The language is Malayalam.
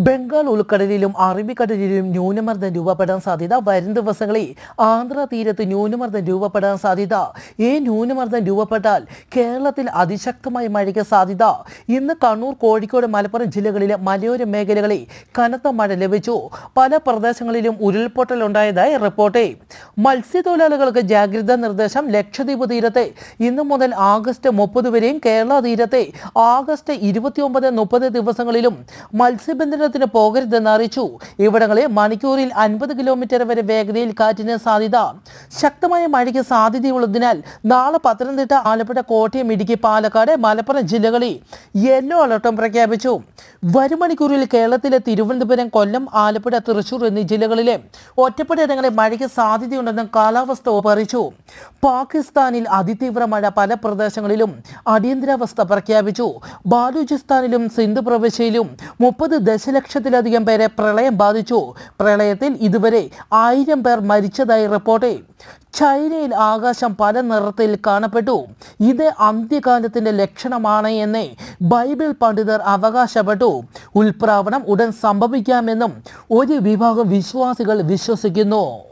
ബംഗാൾ ഉൾക്കടലിലും അറബിക്കടലിലും ന്യൂനമർദ്ദം രൂപപ്പെടാൻ സാധ്യത വരും ദിവസങ്ങളിൽ ആന്ധ്ര തീരത്ത് ന്യൂനമർദ്ദം രൂപപ്പെടാൻ സാധ്യത ഈ ന്യൂനമർദ്ദം രൂപപ്പെട്ടാൽ കേരളത്തിൽ അതിശക്തമായ മഴയ്ക്ക് സാധ്യത ഇന്ന് കണ്ണൂർ കോഴിക്കോട് മലപ്പുറം ജില്ലകളിലെ മലയോര മേഖലകളിൽ കനത്ത മഴ ലഭിച്ചു പല പ്രദേശങ്ങളിലും ഉരുൾപൊട്ടൽ ഉണ്ടായതായി റിപ്പോർട്ട് മത്സ്യത്തൊഴിലാളികൾക്ക് ജാഗ്രതാ നിർദ്ദേശം ലക്ഷദ്വീപ് തീരത്തെ ഇന്നു മുതൽ ആഗസ്റ്റ് മുപ്പത് വരെയും കേരള തീരത്തെ ആഗസ്റ്റ് ഇരുപത്തിയൊമ്പത് മുപ്പത് ദിവസങ്ങളിലും മത്സ്യബന്ധനത്തിന് പോകരുതെന്ന് അറിയിച്ചു ഇവിടങ്ങളിൽ മണിക്കൂറിൽ അൻപത് കിലോമീറ്റർ വരെ വേഗതയിൽ കാറ്റിന് സാധ്യത ശക്തമായ മഴയ്ക്ക് സാധ്യതയുള്ളതിനാൽ നാളെ പത്തനംതിട്ട ആലപ്പുഴ കോട്ടയം ഇടുക്കി പാലക്കാട് മലപ്പുറം ജില്ലകളിൽ യെല്ലോ അലർട്ടും പ്രഖ്യാപിച്ചു വരും മണിക്കൂറിൽ കേരളത്തിലെ തിരുവനന്തപുരം കൊല്ലം ആലപ്പുഴ തൃശൂർ എന്നീ ജില്ലകളിലെ ഒറ്റപ്പെട്ടയിടങ്ങളിൽ മഴയ്ക്ക് സാധ്യതയുണ്ടെന്നും കാലാവസ്ഥ വകുപ്പ് അറിയിച്ചു പാകിസ്ഥാനിൽ അതിതീവ്ര മഴ പല പ്രദേശങ്ങളിലും അടിയന്തരാവസ്ഥ പ്രഖ്യാപിച്ചു ബാലൂചിസ്ഥാനിലും സിന്ധു പ്രവിശ്യയിലും മുപ്പത് ദശലക്ഷത്തിലധികം പേരെ പ്രളയം ബാധിച്ചു പ്രളയത്തിൽ ഇതുവരെ ആയിരം പേർ മരിച്ചതായി റിപ്പോർട്ട് ചൈനയിൽ ആകാശം പല നിറത്തിൽ കാണപ്പെട്ടു ഇത് അന്ത്യകാലത്തിന്റെ ലക്ഷണമാണ് എന്ന് ബൈബിൾ പണ്ഡിതർ അവകാശപ്പെട്ടു ഉൽപ്രാവണം ഉടൻ സംഭവിക്കാമെന്നും ഒരു വിഭാഗം വിശ്വാസികൾ വിശ്വസിക്കുന്നു